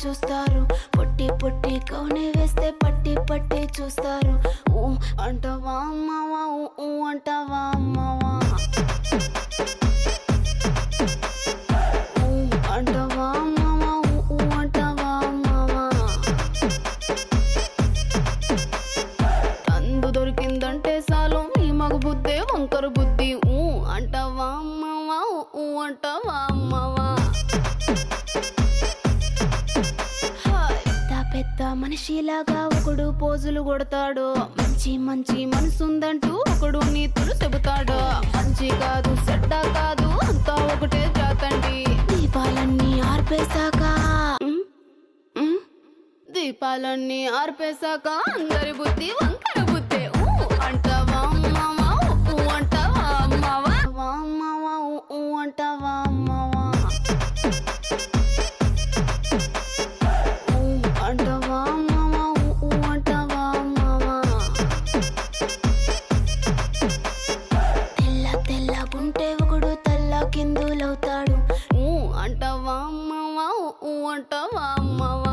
చూస్తారు పొట్టి పొట్టి కౌని వేస్తే పట్టి పట్టి చూస్తారు ఊ అంటావా అమ్మవా ఊ ఊ అంటావా అమ్మవా ఊ అంటావా అమ్మవా ఊ ఊ అంటావా అమ్మవా అందు దొరికిందంటే చాలు మీ మగ బుద్ధే వంకర బుద్ధి ఊ అంటావా అమ్మవా ఊ ఊ అంటావా అమ్మవా హాయ్. పెద్ద పెద్ద మనిషిలాగా ఒకడు పోజులు కొడతాడు మంచి మంచి మనసుందంటూ ఒకడు నీతులు చెబుతాడు మంచి కాదు చెడ్డ కాదు అంతా ఒకటే జాతండి దీపాలన్నీ ఆర్పేశాక ఉమ్, ఉమ్, దీపాలన్నీ ఆర్పేశాక అందరి బుద్ధి వంకర బుద్ధి ఊ అంటావా అమ్మవా ఊ అంటావా అమ్మవా అమ్మవా ఊ ఊ అంటావా అమ్మవా ఊ అంటావా అమ్మవా ఊ ఊ అంటావా అమ్మవా తెల్ల తెల్లగుంటే ఒకడు తెల్ల కిందులవుతాడు ఊ అంటావా అమ్మవా ఊ ఊ అంటావా అమ్మవా